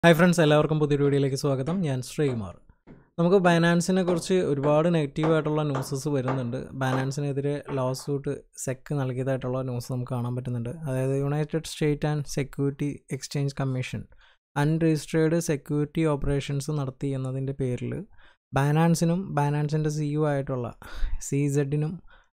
hi friends എല്ലാവർക്കും പുതിയൊരു വീഡിയോയിലേക്ക് സ്വാഗതം ഞാൻ ശ്രീകുമാർ നമുക്ക് ബൈനാൻസിനെ കുറിച്ച് ഒരുപാട് നെഗറ്റീവായിട്ടുള്ള ന്യൂസസ് വരുന്നുണ്ട് ബൈനാൻസിനെതിരെ ലോ സൂട്ട് സെക്ക് നൽകിയതായിട്ടുള്ള ന്യൂസ് നമുക്ക് കാണാൻ പറ്റുന്നുണ്ട് അതായത് United State and security exchange commission unregistered security operations നടത്തി എന്നതിൻ്റെ പേരിൽ ബൈനാൻസിനും ബൈനാൻസിൻ്റെ സി യു ആയിട്ടുള്ള സി സെഡിനും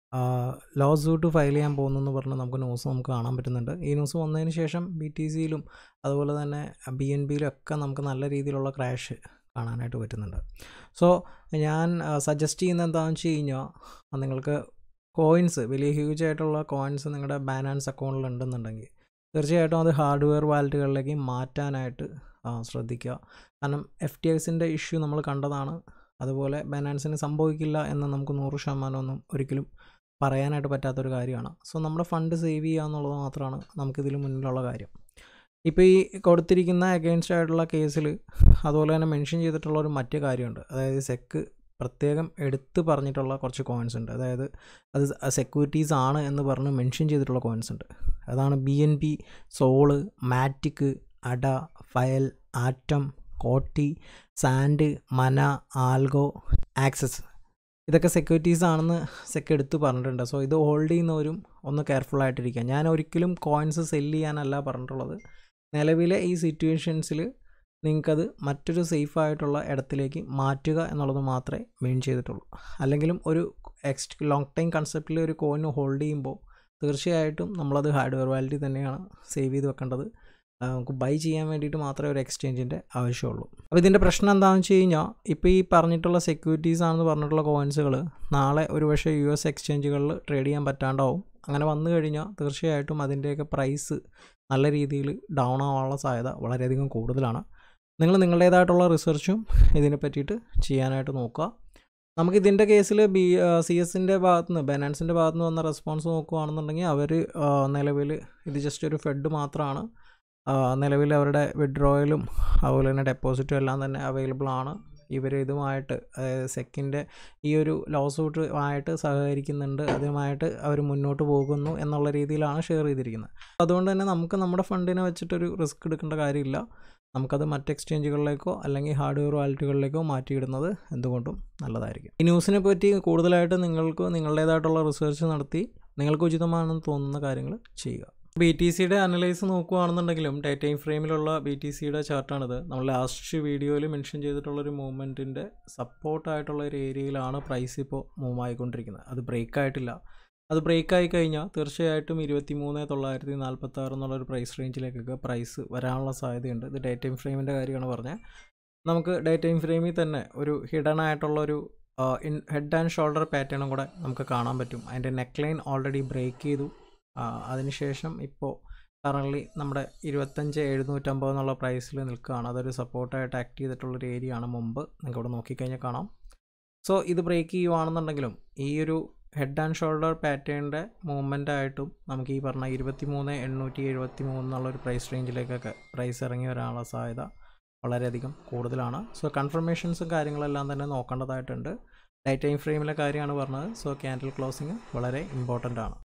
ലോ സൂട്ട് ഫയൽ ചെയ്യാൻ പോകുന്നെന്ന് പറഞ്ഞ് നമുക്ക് ന്യൂസ് നമുക്ക് കാണാൻ പറ്റുന്നുണ്ട് ഈ ന്യൂസ് വന്നതിന് ശേഷം ബി ടി സിയിലും അതുപോലെ തന്നെ ബി എൻ ബിയിലും ഒക്കെ നമുക്ക് നല്ല രീതിയിലുള്ള ക്രാഷ് കാണാനായിട്ട് പറ്റുന്നുണ്ട് സോ ഞാൻ സജസ്റ്റ് ചെയ്യുന്നത് എന്താണെന്ന് വെച്ച് കഴിഞ്ഞാൽ നിങ്ങൾക്ക് കോയിൻസ് വലിയ ഹ്യൂജ് ആയിട്ടുള്ള കോയിൻസ് നിങ്ങളുടെ ബാനാൻസ് അക്കൗണ്ടിൽ ഉണ്ടെന്നുണ്ടെങ്കിൽ തീർച്ചയായിട്ടും അത് ഹാർഡ്വെയർ വാലറ്റുകളിലേക്ക് മാറ്റാനായിട്ട് ശ്രദ്ധിക്കുക കാരണം എഫ് ടി എക്സിൻ്റെ ഇഷ്യൂ നമ്മൾ കണ്ടതാണ് അതുപോലെ ബൈനാൻസിന് സംഭവിക്കില്ല എന്ന് നമുക്ക് നൂറ് ശതമാനമൊന്നും ഒരിക്കലും പറയാനായിട്ട് പറ്റാത്തൊരു കാര്യമാണ് സോ നമ്മുടെ ഫണ്ട് സേവ് ചെയ്യുക എന്നുള്ളത് മാത്രമാണ് നമുക്കിതിൽ മുന്നിലുള്ള കാര്യം ഇപ്പോൾ ഈ കൊടുത്തിരിക്കുന്ന അഗെയിൻസ്റ്റ് ആയിട്ടുള്ള കേസിൽ അതുപോലെ തന്നെ മെൻഷൻ ചെയ്തിട്ടുള്ള ഒരു മറ്റു കാര്യമുണ്ട് അതായത് സെക്ക് പ്രത്യേകം എടുത്ത് പറഞ്ഞിട്ടുള്ള കുറച്ച് കോയിൻസ് ഉണ്ട് അതായത് അത് സെക്യൂരിറ്റീസ് ആണ് എന്ന് പറഞ്ഞ് മെൻഷൻ ചെയ്തിട്ടുള്ള കോയിൻസ് ഉണ്ട് അതാണ് B N P SOL MATIC ADA FIL ATOM COTI SAND MANA ALGO AXS ഇതൊക്കെ സെക്യൂരിറ്റീസ് ആണെന്ന് സെക്ക് എടുത്ത് പറഞ്ഞിട്ടുണ്ട് സോ ഇത് ഹോൾഡ് ചെയ്യുന്നവരും ഒന്ന് കെയർഫുൾ ആയിട്ടിരിക്കുക ഞാൻ ഒരിക്കലും കോയിൻസ് സെല്ല് ചെയ്യാനല്ല പറഞ്ഞിട്ടുള്ളത് നിലവിലെ ഈ സിറ്റുവേഷൻസിൽ നിങ്ങൾക്കത് മറ്റൊരു സേഫ് ആയിട്ടുള്ള ഇടത്തിലേക്ക് മാറ്റുക എന്നുള്ളത് മാത്രമേ മെയിൻ ചെയ്തിട്ടുള്ളൂ അല്ലെങ്കിലും ഒരു എക്സ്റ്റ് ലോങ് ടൈം കൺസെപ്റ്റിൽ ഒരു കോയിൻ ഹോൾഡ് ചെയ്യുമ്പോൾ തീർച്ചയായിട്ടും നമ്മളത് ഹാർഡ്വെയർ വാലിറ്റി തന്നെയാണ് സേവ് ചെയ്ത് വെക്കേണ്ടത് നമുക്ക് ബൈ ചെയ്യാൻ വേണ്ടിയിട്ട് മാത്രമേ ഒരു എക്സ്ചേഞ്ചിൻ്റെ ആവശ്യമുള്ളൂ അപ്പോൾ ഇതിൻ്റെ പ്രശ്നം എന്താണെന്ന് വെച്ച് കഴിഞ്ഞാൽ ഇപ്പോൾ ഈ പറഞ്ഞിട്ടുള്ള സെക്യൂരിറ്റീസ് ആണെന്ന് പറഞ്ഞിട്ടുള്ള കോയിൻസുകൾ നാളെ ഒരുപക്ഷെ യു എസ് എക്സ്ചേഞ്ചുകളിൽ ട്രേഡ് ചെയ്യാൻ പറ്റാണ്ടാവും അങ്ങനെ വന്നു കഴിഞ്ഞാൽ തീർച്ചയായിട്ടും അതിൻ്റെയൊക്കെ പ്രൈസ് നല്ല രീതിയിൽ ഡൗൺ ആവാനുള്ള സാധ്യത വളരെയധികം കൂടുതലാണ് നിങ്ങൾ നിങ്ങളുടേതായിട്ടുള്ള റിസർച്ചും ഇതിനെ പറ്റിയിട്ട് ചെയ്യാനായിട്ട് നോക്കുക നമുക്ക് ഇതിൻ്റെ കേസിൽ ബി സി എസിൻ്റെ ഭാഗത്തു നിന്ന് ബനാൻസിൻ്റെ ഭാഗത്തു നിന്ന് വന്ന റെസ്പോൺസ് നോക്കുകയാണെന്നുണ്ടെങ്കിൽ അവർ നിലവിൽ ഇത് ജസ്റ്റ് ഒരു ഫെഡ് മാത്രമാണ് നിലവിൽ അവരുടെ വിഡ്രോയലും അതുപോലെ തന്നെ ഡെപ്പോസിറ്റും എല്ലാം തന്നെ അവൈലബിൾ ആണ് ഇവർ ഇതുമായിട്ട് അതായത് സെക്കിൻ്റെ ഈ ഒരു ലോ സൂട്ട് ആയിട്ട് സഹകരിക്കുന്നുണ്ട് അതുമായിട്ട് അവർ മുന്നോട്ട് പോകുന്നു എന്നുള്ള രീതിയിലാണ് ഷെയർ ചെയ്തിരിക്കുന്നത് അതുകൊണ്ട് തന്നെ നമുക്ക് നമ്മുടെ ഫണ്ടിനെ വെച്ചിട്ടൊരു റിസ്ക് എടുക്കേണ്ട കാര്യമില്ല നമുക്കത് മറ്റ് എക്സ്ചേഞ്ചുകളിലേക്കോ അല്ലെങ്കിൽ ഹാർഡ്വെയർ വാലറ്റുകളിലേക്കോ മാറ്റിയിടുന്നത് എന്തുകൊണ്ടും നല്ലതായിരിക്കും ഈ ന്യൂസിനെ പറ്റി കൂടുതലായിട്ട് നിങ്ങൾക്ക് നിങ്ങളുടേതായിട്ടുള്ള റിസർച്ച് നടത്തി നിങ്ങൾക്ക് ഉചിതമാണെന്ന് തോന്നുന്ന കാര്യങ്ങൾ ചെയ്യുക ബി ടി സിയുടെ അനലൈസ് നോക്കുകയാണെന്നുണ്ടെങ്കിലും ഡേ ടൈം ഫ്രെയിമിലുള്ള ബി ടി സിയുടെ ചാർട്ടാണിത് നമ്മൾ ലാസ്റ്റ് വീഡിയോയിൽ മെൻഷൻ ചെയ്തിട്ടുള്ളൊരു മൂവ്മെൻറ്റിൻ്റെ സപ്പോർട്ടായിട്ടുള്ള ഒരു ഏരിയയിലാണ് പ്രൈസ് ഇപ്പോൾ മൂവ് ആയിക്കൊണ്ടിരിക്കുന്നത് അത് ബ്രേക്ക് ആയിട്ടില്ല അത് ബ്രേക്ക് ആയി കഴിഞ്ഞാൽ തീർച്ചയായിട്ടും ഇരുപത്തി മൂന്ന് തൊള്ളായിരത്തി നാൽപ്പത്തി ആറ് എന്നുള്ളൊരു പ്രൈസ് റേഞ്ചിലേക്കൊക്കെ പ്രൈസ് വരാനുള്ള സാധ്യതയുണ്ട് ഇത് ഡേ ടൈം ഫ്രെയിമിൻ്റെ കാര്യമാണ് പറഞ്ഞത് നമുക്ക് ഡേ ടൈം ഫ്രെയിമിൽ തന്നെ ഒരു ഹിഡൻ ആയിട്ടുള്ളൊരു ഇൻ ഹെഡ് ആൻഡ് ഷോൾഡർ പാറ്റേണും കൂടെ നമുക്ക് കാണാൻ പറ്റും അതിൻ്റെ നെക്ക് ലൈൻ ഓൾറെഡി ബ്രേക്ക് ചെയ്തു അതിനുശേഷം ഇപ്പോൾ കറൻ്റ്ലി നമ്മുടെ ഇരുപത്തഞ്ച് എഴുന്നൂറ്റമ്പത് എന്നുള്ള പ്രൈസിൽ നിൽക്കുകയാണ് അതൊരു സപ്പോർട്ടായിട്ട് ആക്ട് ചെയ്തിട്ടുള്ളൊരു ഏരിയ ആണ് മുമ്പ് നിങ്ങൾക്ക് ഇവിടെ നോക്കിക്കഴിഞ്ഞാൽ കാണാം സോ ഇത് ബ്രേക്ക് ചെയ്യുവാണെന്നുണ്ടെങ്കിലും ഈ ഒരു ഹെഡ് ആൻഡ് ഷോൾഡർ പാറ്റേണിൻ്റെ മൂവ്മെൻ്റ് ആയിട്ടും നമുക്ക് ഈ പറഞ്ഞ ഇരുപത്തി മൂന്ന് എണ്ണൂറ്റി എഴുപത്തി മൂന്ന് എന്നുള്ളൊരു പ്രൈസ് റേഞ്ചിലേക്കൊക്കെ പ്രൈസ് ഇറങ്ങി വരാനുള്ള സാധ്യത വളരെയധികം കൂടുതലാണ് സോ കൺഫർമേഷൻസും കാര്യങ്ങളെല്ലാം തന്നെ നോക്കേണ്ടതായിട്ടുണ്ട് ഡേ ടൈം ഫ്രെയിമിലെ കാര്യമാണ് പറഞ്ഞത് സോ ക്യാൻഡിൽ ക്ലോസിങ് വളരെ ഇമ്പോർട്ടൻ്റ് ആണ്